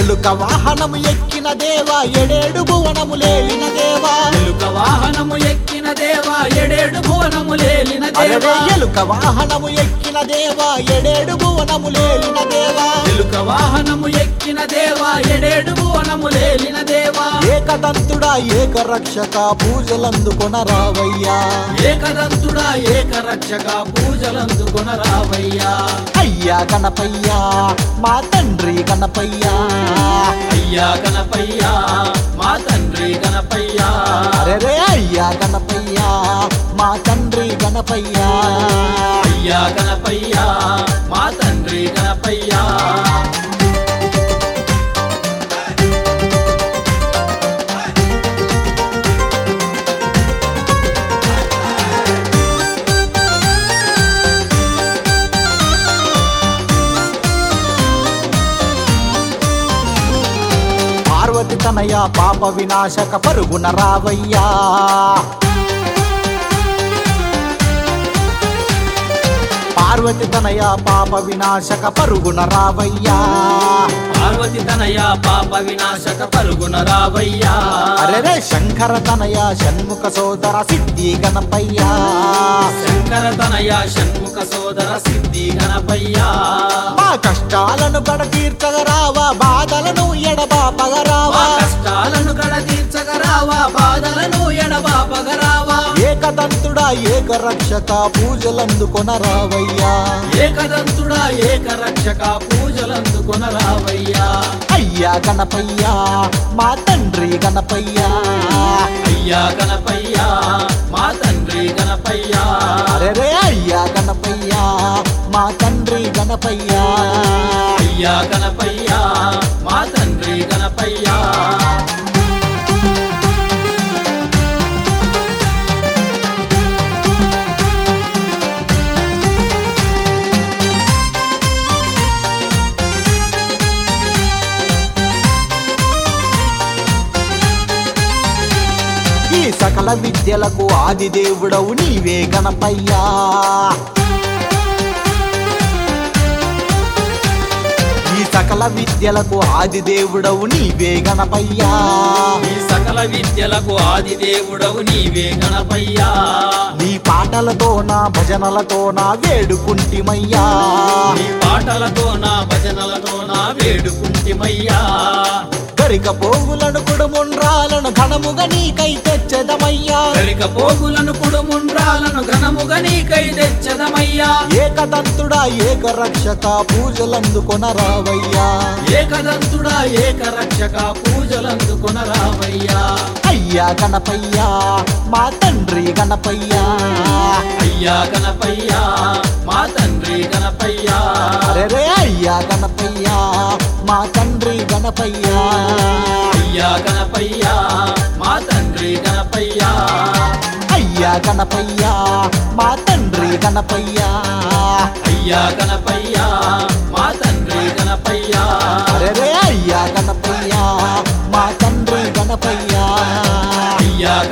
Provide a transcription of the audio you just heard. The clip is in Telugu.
ఎలుక వాహనము ఎక్కిన దేవా ఎడేడు భువనము లేలిన దేవా ఎలుక వాహనము ఎక్కిన దేవా ఎడేడు భువనము లేలిన అరెరే దేవా ఎలుక వాహనము ఎక్కిన దేవా ఎడేడు భువనము లేలిన దేవా ఎలుక వాహనము ఎక్కిన దేవా ఎడేడు భువనము లేలిన దేవా ఏకదంతుడా ఏక రక్షక పూజలందుకొనరావయ్యా ఏకదంతుడా ఏకరక్షక పూజలందుకొనరావయ్యా అయ్యా గణపయ్యా మా తండ్రి గణపయ్యా అయ్యా గణపయ్యా మా తండ్రి గణపయ్యా అరెరే అయ్యా గణపయ్యా మా తండ్రి గణపయ్యా అయ్యా గణపయ్యా మా తండ్రి గణపయ్యా పార్వతి తనయ పాప వినాశక పరుగున రావయ్యా పార్వతి తనయ పాప వినాశక పరుగున రావయ్యా పార్వతి తనయ పాప వినాశక పరుగున రావయ్యా అరెరే శంకర తనయ షణ్ముఖ సోదర సిద్ధి గణపయ్యా శంకర తనయ షణ్ముఖ సోదర సిద్ధి గణపయ్యా మా కష్టాలను గడ తీర్చగరావా బాధలను ఎడబాపగరావా మా కష్టాలను కడ తీర్చగరావా బాధలను ఎడబాపగరావా ఏకదంతుడా ఏక రక్షక పూజలందుకొనరావయ్యా ఏకదంతుడా ఏకరక్షక పూజలందుకొనరావయ్యా అయ్యా గణపయ్యా మా తండ్రి గణపయ్యా అయ్యా గణపయ్యా మా తండ్రి గణపయ్యా అరెరే అయ్యా గణపయ్యా మా తండ్రి గణపయ్యా అయ్యా గణపయ్యా మా తండ్రి గణపయ్యా ఈ సకల విద్యలకు ఆది దేవుడవు నీవే గణపయ్యా ఈ సకల విద్యలకు ఆది దేవుడవు నీవే గణపయ్యా ఈ సకల విద్యలకు ఆది దేవుడవు నీవే గణపయ్యా నీ పాటలతో నా భజనలతో నా వేడుకుంటిమయ్యా నీ పాటలతో నా భజనలతో నా వేడుకుంటిమయ్యా గరిక పోగులను కుడుముండ్రాలను ఘనముగా నీకై తెచ్చదమయ్యా గరిక పోగులను కుడుముండ్రాలను ఘనముగా నీకై తెచ్చదమయ్యా ఏకదంతుడా ఏక రక్షక పూజలందుకొనరావయ్యా ఏకదంతుడా ఏకరక్షక పూజలందుకొనరావయ్యా అయ్యా గణపయ్యా మా తండ్రి గణపయ్యా అయ్యా గణపయ్యా మా తండ్రి గణపయ్యా అరెరే అయ్యా గణపయ్యా మా తండ్రి గణపయ్యా అయ్యా గణపయ్యా మా తండ్రి గణపయ్యా అయ్యా గణపయ్యా మా తండ్రి గణపయ్యా అయ్యా గణపయ్యా మా తండ్రి గణపయ్యా అరెరే అయ్యా గణపయ్యా మా తండ్రి గణపయ్యా అయ్యా